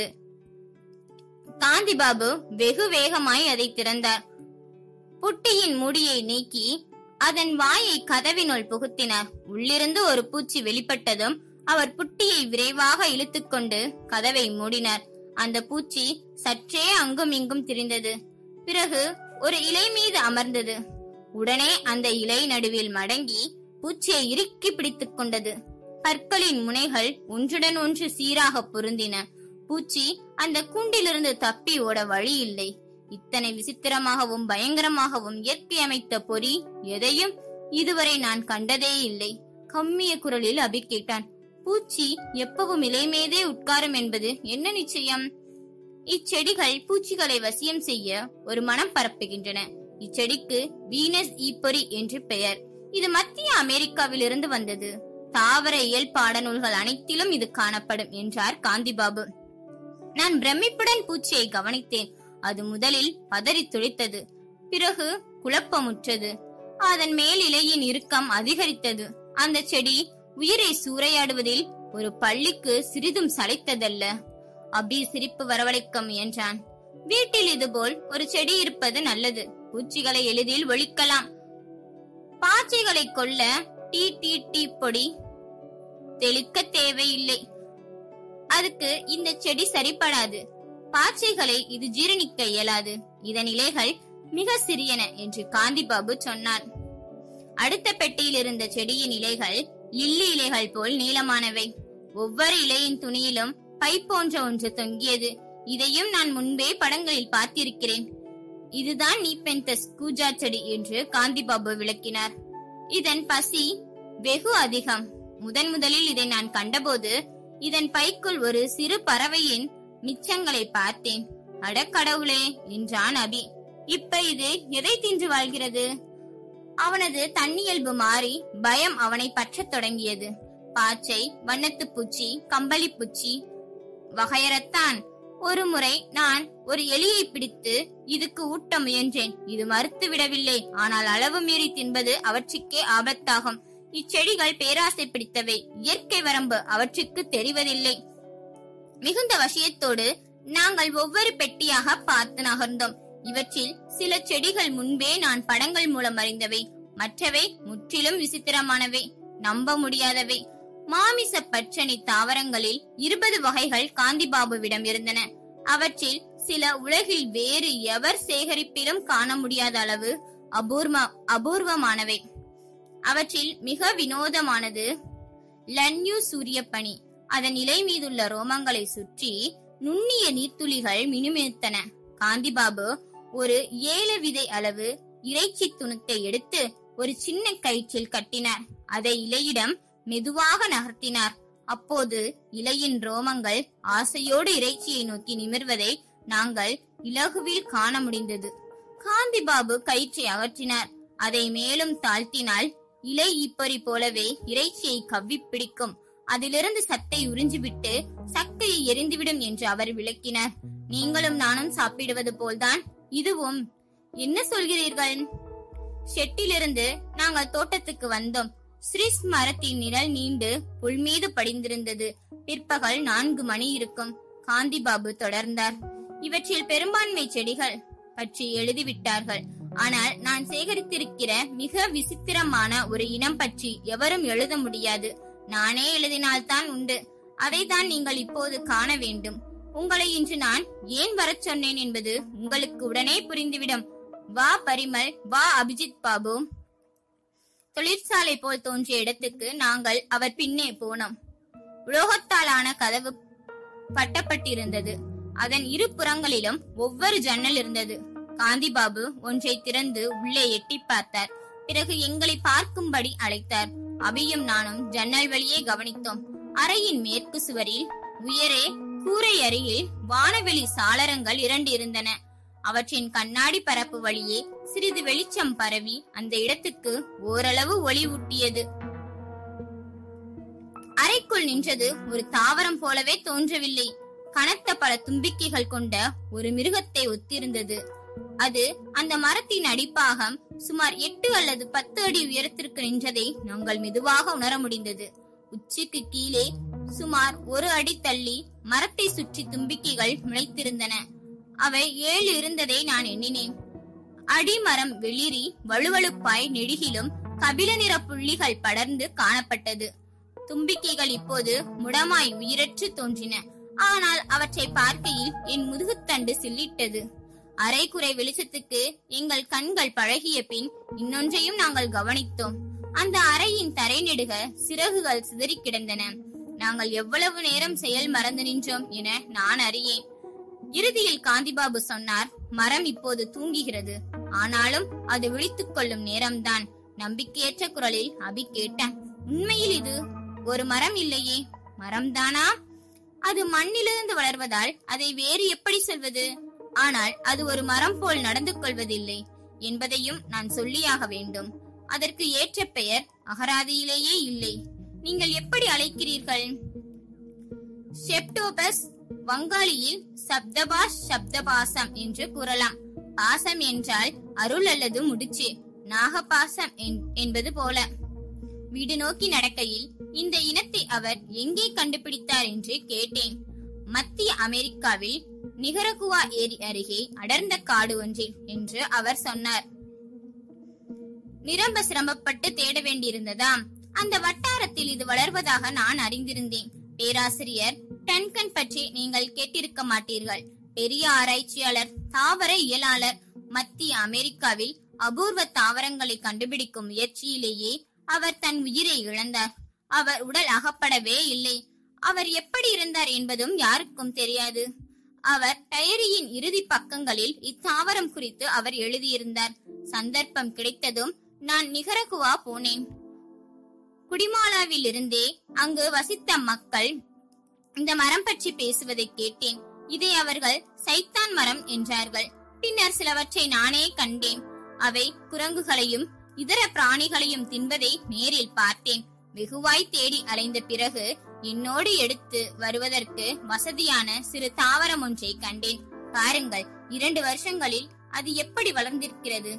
காந்திபாபு வெகு வேகமாய் அதை திறந்தார் புட்டியின் மூடியை நீக்கி அதன் வாயை கதவினுள் புகுத்தினார் உள்ளிருந்து ஒரு பூச்சி வெளிப்பட்டதும் அவர் புட்டியை விரைவாக இழுத்துக்கொண்டு கதவை மூடினார் அந்த பூச்சி சற்றே அங்கும் இங்கும் திரிந்தது பிறகு ஒரு இலை மீது அமர்ந்தது உடனே அந்த இலை நடுவில் மடங்கி பூச்சியை இறுக்கி பிடித்துக் கொண்டது பற்களின் முனைகள் ஒன்றுடன் ஒன்று சீராக பொருந்தின பூச்சி அந்த கூண்டிலிருந்து தப்பி ஓட வழி இல்லை இத்தனை விசித்திரமாகவும் பயங்கரமாகவும் இயற்கை அமைத்த பொறி எதையும் இதுவரை நான் கண்டதே இல்லை கம்மிய குரலில் அபி கேட்டான் பூச்சி எப்பவும் இலை மீதே உட்காரும் என்பது என்ன நிச்சயம் இச்செடிகள் பூச்சிகளை வசியம் செய்ய ஒரு மனம் பரப்புகின்றன இச்செடிக்கு வீனஸ் ஈப்பொறி என்று பெயர் இது மத்திய அமெரிக்காவிலிருந்து வந்தது தாவர இயல் பாடநூல்கள் அனைத்திலும் இது காணப்படும் என்றார் காந்திபாபு நான் பிரமிப்புடன் பூச்சியை கவனித்தேன் அது முதலில் பதறி துளித்தது பிறகு குழப்பமுற்றது அதன் மேல் இலையின் இறுக்கம் அதிகரித்தது அந்த செடி உயிரை சூறையாடுவதில் ஒரு பள்ளிக்கு சிறிதும் சளைத்ததல்ல அபி சிரிப்பு வரவழைக்க முயன்றான் வீட்டில் இதுபோல் ஒரு செடி இருப்பது நல்லது பூச்சிகளை எளிதில் ஒழிக்கலாம் பாச்சைகளை கொல்ல டீ டீ டீ பொடி தெளிக்க தேவையில்லை அதுக்கு இந்த செடி சரிப்படாது பாச்சைகளை இது ஜீரணிக்க இயலாது இதன் இலைகள் மிக சிறியன என்று காந்திபாபு சொன்னார் அடுத்த பெட்டியில் இருந்த செடியின் இலைகள் லில்லி இலைகள் போல் நீளமானவை ஒவ்வொரு இலையின் துணியிலும் பை போன்ற ஒன்று தொங்கியது இதையும் நான் முன்பே படங்களில் பார்த்திருக்கிறேன் இதுதான் நீபெந்தஸ் கூஜா செடி என்று காந்திபாபு விளக்கினார் இதன் பசி வெகு அதிகம் முதன் முதலில் இதை நான் கண்டபோது இதன் பைக்குள் ஒரு சிறு பறவையின் மிச்சங்களை பார்த்தேன் அடக்கடவுளே என்றான் அபி இப்ப இது எதை தின்று வாழ்கிறது அவனது தன்னியல்பு மாறி பயம் அவனை பற்றத் தொடங்கியது பாச்சை வண்ணத்து பூச்சி கம்பளி பூச்சி வகையறத்தான் ஒரு முறை நான் ஒரு எலியை பிடித்து இதுக்கு ஊட்ட முயன்றேன் இது மறுத்து விடவில்லை ஆனால் அளவு மீறி தின்பது அவற்றுக்கே ஆபத்தாகும் இச்செடிகள் பேராசை பிடித்தவை இயற்கை வரம்பு அவற்றுக்கு தெரிவதில்லை மிகுந்த வசியத்தோடு நாங்கள் ஒவ்வொரு பெட்டியாக பார்த்து நகர்ந்தோம் இவற்றில் சில செடிகள் முன்பே நான் படங்கள் மூலம் அறிந்தவை மற்றவை முற்றிலும் விசித்திரமானவை நம்ப முடியாதவை மாமிச பச்சனை தாவரங்களில் இருபது வகைகள் காந்திபாபுவிடம் இருந்தன அவற்றில் சில உலகில் வேறு எவர் சேகரிப்பிலும் காண முடியாத அளவு அபூர்வ அபூர்வமானவை அவற்றில் மிக வினோதமானது லன்யூ சூரியப்பனி அதன் இலை மீதுள்ள ரோமங்களை சுற்றி நுண்ணிய நீர்த்துளிகள் மினுமினுத்தன காந்திபாபு ஒரு ஏழு விதை அளவு இறைச்சி துணுக்கை எடுத்து ஒரு சின்ன கயிற்றில் கட்டினார் அதை இலையிடம் மெதுவாக நகர்த்தினார் அப்போது இலையின் ரோமங்கள் ஆசையோடு இறைச்சியை நோக்கி நிமிர்வதை நாங்கள் இலகுவில் காண முடிந்தது காந்திபாபு கயிற்றை அகற்றினார் அதை மேலும் தாழ்த்தினால் இலை இப்பறி போலவே இறைச்சியை கவ்வி பிடிக்கும் அதிலிருந்து சத்தை உறிஞ்சிவிட்டு சக்கையை எரிந்துவிடும் என்று அவர் விளக்கினார் நீங்களும் நானும் சாப்பிடுவது போல்தான் இதுவும் என்ன சொல்கிறீர்கள் ஷெட்டிலிருந்து நாங்கள் தோட்டத்துக்கு வந்தோம் ஸ்ரிஸ் மரத்தின் நிழல் நீண்டு புல் மீது படிந்திருந்தது பிற்பகல் நான்கு மணி இருக்கும் காந்திபாபு தொடர்ந்தார் இவற்றில் பெரும்பான்மை செடிகள் பற்றி எழுதிவிட்டார்கள் ஆனால் நான் சேகரித்திருக்கிற மிக விசித்திரமான ஒரு இனம் பற்றி எவரும் எழுத முடியாது நானே எழுதினால்தான் உண்டு அதைத்தான் நீங்கள் இப்போது காண வேண்டும் உங்களை இன்று நான் ஏன் வரச் சொன்னேன் என்பது உங்களுக்கு உடனே புரிந்துவிடும் வா பரிமல் வா அபிஜித் பாபு தொழிற்சாலை போல் தோன்றிய இடத்துக்கு நாங்கள் அவர் பின்னே போனோம் உலோகத்தாலான கதவு பட்டப்பட்டிருந்தது அதன் இரு புறங்களிலும் ஒவ்வொரு ஜன்னல் இருந்தது காந்திபாபு ஒன்றை திறந்து உள்ளே எட்டி பார்த்தார் பிறகு எங்களை பார்க்கும்படி அழைத்தார் அபியும் நானும் ஜன்னல் வழியே கவனித்தோம் அறையின் மேற்கு சுவரில் உயரே கூரை அருகில் வானவெளி சாளரங்கள் இரண்டு இருந்தன அவற்றின் கண்ணாடி பரப்பு வழியே சிறிது வெளிச்சம் பரவி அந்த இடத்துக்கு ஓரளவு ஒளி ஊட்டியது அறைக்குள் நின்றது ஒரு தாவரம் போலவே தோன்றவில்லை கனத்த பல தும்பிக்கைகள் கொண்ட ஒரு மிருகத்தை ஒத்திருந்தது அது அந்த மரத்தின் அடிப்பாகம் சுமார் எட்டு அல்லது பத்து அடி உயரத்திற்கு நின்றதை நாங்கள் மெதுவாக உணர முடிந்தது உச்சிக்கு கீழே சுமார் ஒரு அடி தள்ளி மரத்தை சுற்றி தும்பிக்கைகள் முளைத்திருந்தன அவை ஏழு இருந்ததை நான் எண்ணினேன் அடிமரம் வெளிரி வழுவழுப்பாய் நெடுகிலும் கபில நிற புள்ளிகள் படர்ந்து காணப்பட்டது தும்பிக்கைகள் இப்போது முடமாய் உயிரற்று தோன்றின ஆனால் அவற்றை பார்க்கையில் என் முதுகுத்தண்டு சில்லிட்டது அரைக்குறை வெளிச்சத்துக்கு எங்கள் கண்கள் பழகிய பின் இன்னொன்றையும் நாங்கள் கவனித்தோம் அந்த அறையின் தரை நெடுக சிறகுகள் சிதறி கிடந்தன நாங்கள் எவ்வளவு நேரம் செயல் மறந்து நின்றோம் என நான் அறியேன் இறுதியில் காந்திபாபு சொன்னார் மரம் இப்போது தூங்குகிறது ஆனாலும் அது விழித்துக் கொள்ளும் நேரம்தான் நம்பிக்கையற்ற குரலில் அபி கேட்டான் உண்மையில் இது ஒரு மரம் இல்லையே மரம்தானா அது மண்ணிலிருந்து வளர்வதால் அதை வேறு எப்படி சொல்வது ஆனால் அது ஒரு மரம் போல் நடந்து கொள்வதில்லை என்பதையும் நான் சொல்லியாக வேண்டும் அதற்கு ஏற்ற பெயர் அகராதியிலேயே இல்லை நீங்கள் எப்படி அழைக்கிறீர்கள் செப்டோபஸ் வங்காளியில் சப்தபாஸ் சப்தபாசம் என்று கூறலாம் பாசம் என்றால் அருள் அல்லது முடிச்சு நாகபாசம் என்- என்பது போல வீடு நோக்கி நடக்கையில் இந்த இனத்தை அவர் எங்கே கண்டுபிடித்தார் என்று கேட்டேன் மத்திய அமெரிக்காவில் நிகரகுவா ஏரி அருகே அடர்ந்த காடு ஒன்றில் என்று அவர் சொன்னார் நிரம்ப சிரமப்பட்டு தேட வேண்டியிருந்ததாம் அந்த வட்டாரத்தில் இது வளர்வதாக நான் அறிந்திருந்தேன் பேராசிரியர் டன்கன் பற்றி நீங்கள் கேட்டிருக்க மாட்டீர்கள் பெரிய ஆராய்ச்சியாளர் தாவர இயலாளர் மத்திய அமெரிக்காவில் அபூர்வ தாவரங்களை கண்டுபிடிக்கும் முயற்சியிலேயே அவர் தன் உயிரை இழந்தார் அவர் உடல் அகப்படவே இல்லை அவர் எப்படி இருந்தார் என்பதும் யாருக்கும் தெரியாது அவர் டயரியின் இறுதி பக்கங்களில் இத்தாவரம் குறித்து அவர் எழுதியிருந்தார் சந்தர்ப்பம் கிடைத்ததும் நான் நிகரகுவா போனேன் குடிமாலாவில் இருந்தே அங்கு வசித்த மக்கள் இந்த மரம் பற்றி பேசுவதை கேட்டேன் இதை அவர்கள் சைத்தான் மரம் என்றார்கள் பின்னர் சிலவற்றை நானே கண்டேன் அவை குரங்குகளையும் இதர பிராணிகளையும் தின்பதை நேரில் பார்த்தேன் வெகுவாய் தேடி அலைந்த பிறகு என்னோடு எடுத்து வருவதற்கு வசதியான சிறு தாவரம் ஒன்றை கண்டேன் பாருங்கள் இரண்டு வருஷங்களில் அது எப்படி வளர்ந்திருக்கிறது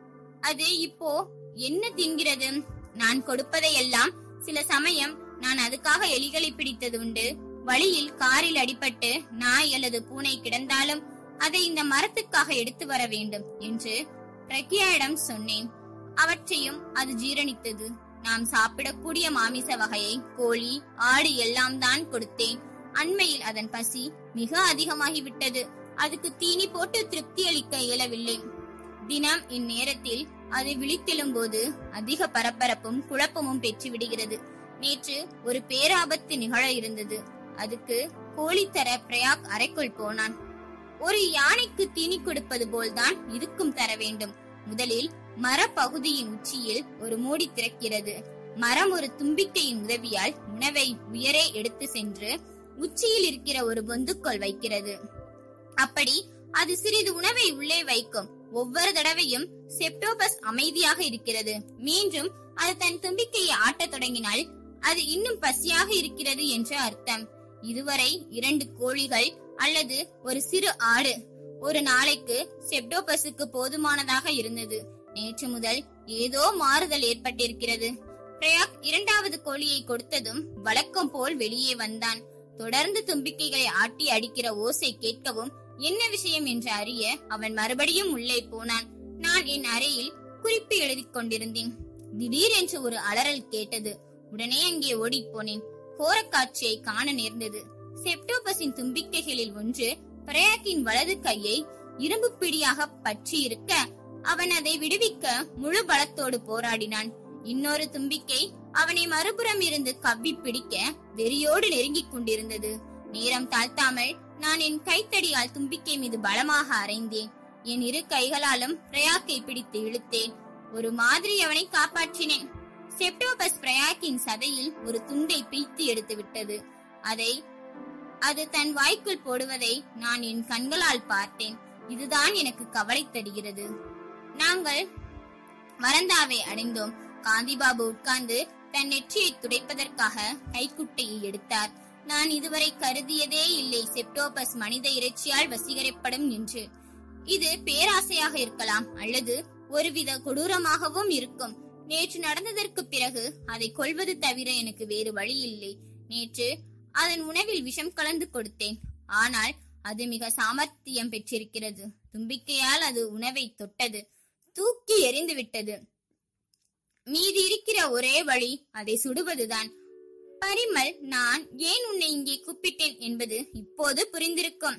அது இப்போ என்ன தின்கிறது நான் கொடுப்பதையெல்லாம் சில சமயம் நான் அதுக்காக எலிகளை பிடித்தது உண்டு வழியில் காரில் அடிபட்டு நாய் அல்லது பூனை கிடந்தாலும் அதை இந்த மரத்துக்காக எடுத்து வர வேண்டும் என்று பிரக்யாவிடம் சொன்னேன் அவற்றையும் அது ஜீரணித்தது நாம் சாப்பிடக்கூடிய மாமிச வகையை கோழி ஆடு எல்லாம் தான் கொடுத்தேன் அண்மையில் அதன் பசி மிக அதிகமாகிவிட்டது அதுக்கு தீனி போட்டு திருப்தி அளிக்க இயலவில்லை தினம் இந்நேரத்தில் அது விழித்தெழும்போது அதிக பரபரப்பும் குழப்பமும் பெற்று விடுகிறது நேற்று ஒரு பேராபத்து நிகழ இருந்தது அதுக்கு கோழி தர பிரயாக் அறைக்குள் போனான் ஒரு யானைக்கு தீனி கொடுப்பது போல்தான் இதுக்கும் தர வேண்டும் முதலில் மரப்பகுதியின் உச்சியில் ஒரு மூடி திறக்கிறது மரம் ஒரு தும்பிக்கையின் உதவியால் உணவை உயரே எடுத்து சென்று உச்சியில் இருக்கிற ஒரு பொந்துக்குள் வைக்கிறது அப்படி அது சிறிது உணவை உள்ளே வைக்கும் ஒவ்வொரு தடவையும் செப்டோபஸ் அமைதியாக இருக்கிறது மீண்டும் அது தன் தும்பிக்கையை ஆட்டத் தொடங்கினால் அது இன்னும் பசியாக இருக்கிறது என்று அர்த்தம் இதுவரை இரண்டு கோழிகள் அல்லது ஒரு சிறு ஆடு ஒரு நாளைக்கு செப்டோபஸுக்கு போதுமானதாக இருந்தது நேற்று முதல் ஏதோ மாறுதல் ஏற்பட்டிருக்கிறது பிரயாக் இரண்டாவது கோழியை கொடுத்ததும் வழக்கம் போல் வெளியே வந்தான் தொடர்ந்து தும்பிக்கைகளை ஆட்டி அடிக்கிற ஓசை கேட்கவும் என்ன விஷயம் என்று அறிய அவன் மறுபடியும் உள்ளே போனான் நான் என் அறையில் குறிப்பு எழுதிக் கொண்டிருந்தேன் திடீரென்று ஒரு அலறல் கேட்டது உடனே அங்கே ஓடிப் போனேன் கோரக்காட்சியை காண நேர்ந்தது செப்டோபஸின் தும்பிக்கைகளில் ஒன்று பிரயாக்கின் வலது கையை இரும்பு பிடியாக பற்றி இருக்க அவன் அதை விடுவிக்க முழு பலத்தோடு போராடினான் இன்னொரு தும்பிக்கை அவனை மறுபுறம் இருந்து கவ்வி பிடிக்க வெறியோடு நெருங்கிக் கொண்டிருந்தது நேரம் தாழ்த்தாமல் நான் என் கைத்தடியால் தும்பிக்கை மீது பலமாக அறைந்தேன் என் இரு கைகளாலும் பிரயாக்கை பிடித்து இழுத்தேன் ஒரு மாதிரி அவனை காப்பாற்றினேன் செப்டோபஸ் பிரயாக்கின் சதையில் ஒரு துண்டை பிரித்து எடுத்து விட்டது அதை அது தன் வாய்க்குள் போடுவதை நான் என் கண்களால் பார்த்தேன் இதுதான் எனக்கு கவலை தருகிறது நாங்கள் வரந்தாவை அடைந்தோம் காந்திபாபு உட்கார்ந்து தன் நெற்றியை துடைப்பதற்காக கைக்குட்டையை எடுத்தார் நான் இதுவரை கருதியதே இல்லை செப்டோபஸ் மனித இறைச்சியால் வசீகரிப்படும் என்று இது பேராசையாக இருக்கலாம் அல்லது ஒருவித கொடூரமாகவும் இருக்கும் நேற்று நடந்ததற்கு பிறகு அதை கொல்வது தவிர எனக்கு வேறு வழி இல்லை நேற்று அதன் உணவில் விஷம் கலந்து கொடுத்தேன் ஆனால் அது மிக சாமர்த்தியம் பெற்றிருக்கிறது தும்பிக்கையால் அது உணவை தொட்டது தூக்கி எறிந்து விட்டது மீதி இருக்கிற ஒரே வழி அதை சுடுவதுதான் பரிமல் நான் ஏன் உன்னை இங்கே கூப்பிட்டேன் என்பது இப்போது புரிந்திருக்கும்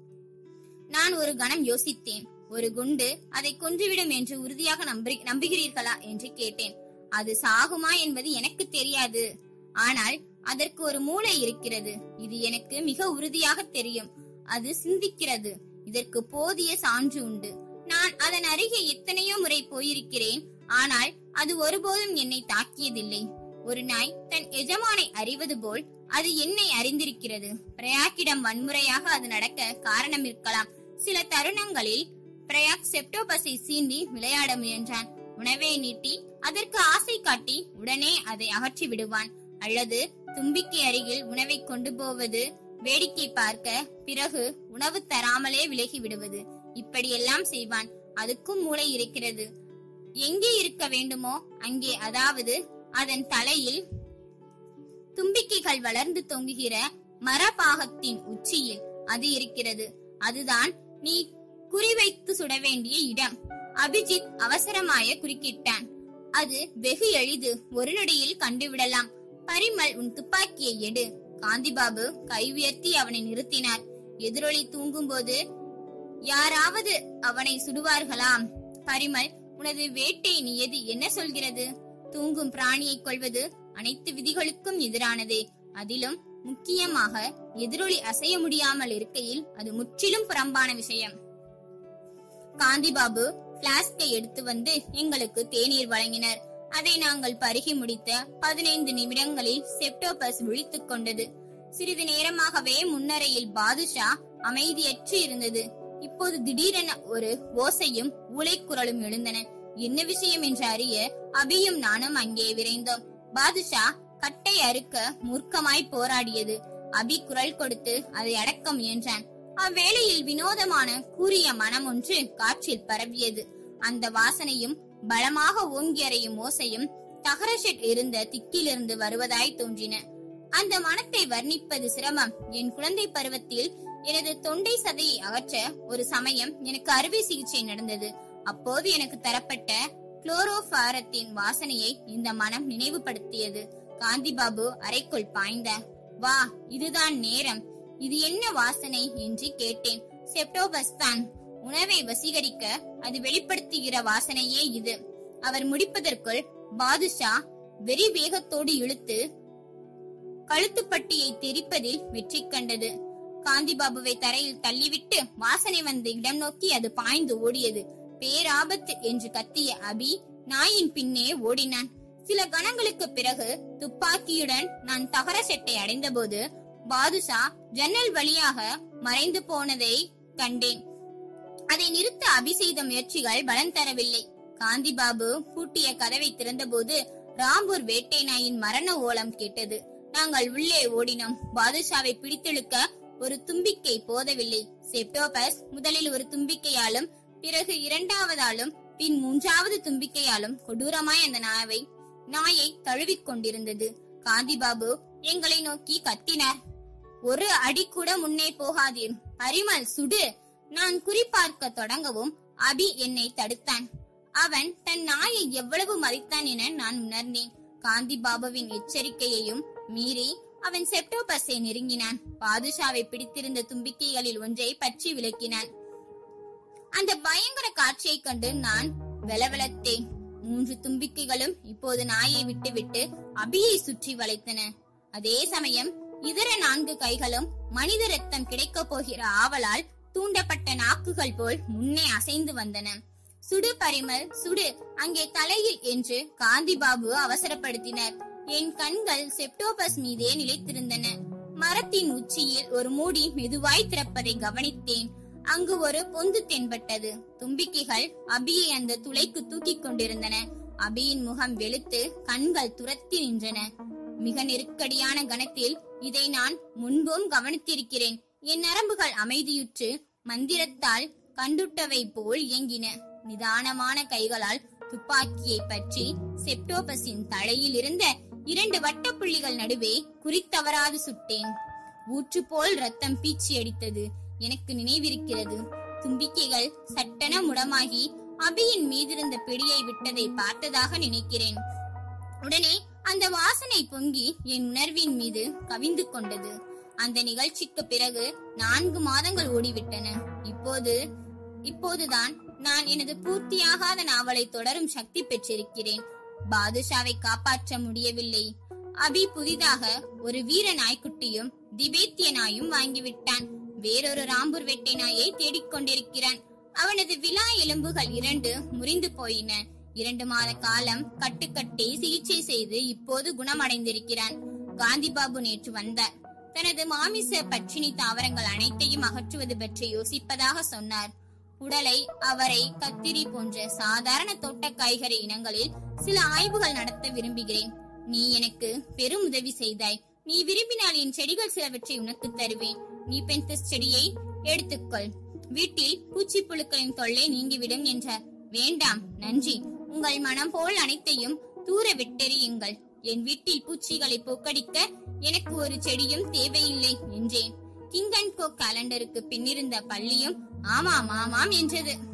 நான் ஒரு கணம் யோசித்தேன் ஒரு குண்டு அதை கொன்றுவிடும் என்று உறுதியாக நம்பி நம்புகிறீர்களா என்று கேட்டேன் அது சாகுமா என்பது எனக்கு தெரியாது ஆனால் அதற்கு ஒரு மூளை இருக்கிறது இது எனக்கு மிக உறுதியாக தெரியும் அது சிந்திக்கிறது இதற்கு போதிய சான்று உண்டு நான் அதன் அருகே எத்தனையோ முறை போயிருக்கிறேன் ஆனால் அது ஒருபோதும் என்னை தாக்கியதில்லை ஒரு நாய் தன் எஜமானை அறிவது போல் அது என்னை அறிந்திருக்கிறது பிரயாக்கிடம் வன்முறையாக அது நடக்க காரணம் இருக்கலாம் சில தருணங்களில் பிரயாக் செப்டோபஸை சீண்டி விளையாட முயன்றான் உணவை நீட்டி அதற்கு ஆசை காட்டி உடனே அதை அகற்றி விடுவான் அல்லது தும்பிக்கை அருகில் உணவை கொண்டு போவது வேடிக்கை பார்க்க பிறகு உணவு தராமலே விலகி விடுவது இப்படியெல்லாம் செய்வான் அதுக்கும் மூளை இருக்கிறது எங்கே இருக்க வேண்டுமோ அங்கே அதாவது அதன் தலையில் தும்பிக்கைகள் வளர்ந்து தொங்குகிற மரபாகத்தின் உச்சியில் அது இருக்கிறது அதுதான் நீ குறிவைத்து சுட வேண்டிய இடம் அபிஜித் அவசரமாய குறுக்கிட்டான் அது வெகு எளிது ஒரு நொடியில் கண்டுவிடலாம் பரிமல் உன் துப்பாக்கியை எடு காந்திபாபு கை உயர்த்தி அவனை நிறுத்தினார் எதிரொலி தூங்கும்போது யாராவது அவனை சுடுவார்களாம் பரிமல் உனது வேட்டை நியதி என்ன சொல்கிறது தூங்கும் பிராணியை கொள்வது அனைத்து விதிகளுக்கும் எதிரானதே அதிலும் முக்கியமாக எதிரொலி அசைய முடியாமல் இருக்கையில் அது முற்றிலும் புறம்பான விஷயம் காந்திபாபு பிளாஸ்கை எடுத்து வந்து எங்களுக்கு தேநீர் வழங்கினர் அதை நாங்கள் பருகி முடித்த பதினைந்து நிமிடங்களில் செப்டோபஸ் விழித்துக் கொண்டது சிறிது நேரமாகவே முன்னரையில் பாதுஷா அமைதியற்று இருந்தது இப்போது திடீரென ஒரு ஓசையும் ஊளைக்குரலும் எழுந்தன என்ன விஷயம் என்று அறிய அபியும் நானும் அங்கே விரைந்தோம் பாதுஷா கட்டை அறுக்க மூர்க்கமாய் போராடியது அபி குரல் கொடுத்து அதை அடக்க முயன்றான் அவ்வேளையில் வினோதமான கூறிய மனம் ஒன்று காற்றில் பரவியது அந்த வாசனையும் பலமாக ஓங்கி அறையும் ஓசையும் தகரஷெட் இருந்த திக்கிலிருந்து வருவதாய் தோன்றின அந்த மனத்தை வர்ணிப்பது சிரமம் என் குழந்தை பருவத்தில் எனது தொண்டை சதையை அகற்ற ஒரு சமயம் எனக்கு அறுவை சிகிச்சை நடந்தது அப்போது எனக்கு தரப்பட்ட குளோரோபாரத்தின் வாசனையை இந்த மனம் நினைவுபடுத்தியது காந்திபாபு அறைக்குள் பாய்ந்தார் வா இதுதான் நேரம் இது என்ன வாசனை என்று கேட்டேன் செப்டோபஸ் தான் உணவை வசீகரிக்க அது வெளிப்படுத்துகிற வாசனையே இது அவர் முடிப்பதற்குள் பாதுஷா வெறி வேகத்தோடு இழுத்து கழுத்துப்பட்டியை தெரிப்பதில் வெற்றி கண்டது காந்திபாபுவை தரையில் தள்ளிவிட்டு வாசனை வந்த இடம் நோக்கி அது பாய்ந்து ஓடியது பேராபத்து என்று கத்திய அபி நாயின் பின்னே ஓடினான் சில கணங்களுக்கு பிறகு துப்பாக்கியுடன் நான் தகர செட்டை அடைந்தபோது பாதுஷா ஜன்னல் வழியாக மறைந்து போனதை கண்டேன் அதை நிறுத்த அபி செய்த முயற்சிகள் பலன் தரவில்லை காந்திபாபு பூட்டிய கதவை திறந்தபோது ராம்பூர் வேட்டை நாயின் மரண ஓலம் கேட்டது நாங்கள் உள்ளே ஓடினோம் பாதுஷாவை பிடித்தெழுக்க ஒரு தும்பிக்கை போதவில்லை செப்டோபஸ் முதலில் ஒரு தும்பிக்கையாலும் பிறகு இரண்டாவதாலும் பின் மூன்றாவது தும்பிக்கையாலும் கொடூரமாய் அந்த நாவை நாயை தழுவிக் கொண்டிருந்தது காந்திபாபு எங்களை நோக்கி கத்தினார் ஒரு அடி கூட முன்னே போகாதீர் பரிமல் சுடு நான் குறிப்பார்க்க தொடங்கவும் அபி என்னை தடுத்தான் அவன் தன் நாயை எவ்வளவு மதித்தான் என நான் உணர்ந்தேன் காந்தி பாபுவின் எச்சரிக்கையையும் மீறி அவன் செப்டோபஸை நெருங்கினான் பாதுஷாவை பிடித்திருந்த தும்பிக்கைகளில் ஒன்றை பற்றி விளக்கினான் அந்த பயங்கர காட்சியைக் கண்டு நான் வெலவெலத்தேன் மூன்று தும்பிக்கைகளும் இப்போது நாயை விட்டுவிட்டு அபியை சுற்றி வளைத்தன அதே சமயம் இதர நான்கு கைகளும் மனித ரத்தம் கிடைக்கப் போகிற ஆவலால் தூண்டப்பட்ட நாக்குகள் போல் முன்னே அசைந்து வந்தன சுடு பரிமல் சுடு அங்கே தலையில் என்று காந்திபாபு அவசரப்படுத்தினர் என் கண்கள் செப்டோபஸ் மீதே நிலைத்திருந்தன மரத்தின் உச்சியில் ஒரு மூடி மெதுவாய் திறப்பதை கவனித்தேன் அங்கு ஒரு பொந்து தென்பட்டது தும்பிக்கைகள் அபியை அந்த துளைக்கு தூக்கிக் கொண்டிருந்தன அபியின் முகம் வெளுத்து கண்கள் துரத்தி நின்றன மிக நெருக்கடியான கணத்தில் இதை நான் முன்பும் கவனித்திருக்கிறேன் என் நரம்புகள் அமைதியுற்று மந்திரத்தால் கண்டுட்டவை போல் இயங்கின நிதானமான கைகளால் துப்பாக்கியை பற்றி செப்டோபஸின் தலையில் இருந்த இரண்டு வட்டப்புள்ளிகள் நடுவே குறித்தவராது சுட்டேன் ஊற்று போல் ரத்தம் பீச்சி அடித்தது எனக்கு நினைவிருக்கிறது தும்பிக்கைகள் சட்டென முடமாகி அபியின் மீதிருந்த பிடியை விட்டதை பார்த்ததாக நினைக்கிறேன் உடனே அந்த வாசனை பொங்கி என் உணர்வின் மீது கவிந்து கொண்டது அந்த நிகழ்ச்சிக்கு பிறகு நான்கு மாதங்கள் ஓடிவிட்டன இப்போது இப்போதுதான் நான் எனது பூர்த்தியாகாத நாவலை தொடரும் சக்தி பெற்றிருக்கிறேன் பாதுஷாவை காப்பாற்ற முடியவில்லை அபி புதிதாக ஒரு வீர நாய்க்குட்டியும் திபேத்திய நாயும் வாங்கிவிட்டான் வேறொரு ராம்பூர் வெட்டை நாயை தேடிக்கொண்டிருக்கிறான் அவனது விழா எலும்புகள் இரண்டு முறிந்து போயின இரண்டு மாத காலம் கட்டுக்கட்டி சிகிச்சை செய்து இப்போது குணமடைந்திருக்கிறான் காந்திபாபு நேற்று வந்தார் தனது மாமிச பட்சினி தாவரங்கள் அனைத்தையும் அகற்றுவது பற்றி யோசிப்பதாக சொன்னார் உடலை அவரை கத்திரி போன்ற சாதாரண தோட்ட காய்கறி இனங்களில் சில ஆய்வுகள் நடத்த விரும்புகிறேன் நீ எனக்கு பெரும் உதவி செய்தாய் நீ விரும்பினால் என் செடிகள் சிலவற்றை உனக்கு தருவேன் நீ பென்தஸ் செடியை எடுத்துக்கொள் வீட்டில் பூச்சி புழுக்களின் தொல்லை நீங்கிவிடும் என்றார் வேண்டாம் நன்றி உங்கள் மனம் போல் அனைத்தையும் தூர விட்டெறியுங்கள் என் வீட்டில் பூச்சிகளை போக்கடிக்க எனக்கு ஒரு செடியும் தேவையில்லை என்றேன் கிங் அண்ட் கோ காலண்டருக்கு பின்னிருந்த பள்ளியும் ஆமாம் ஆமாம் என்றது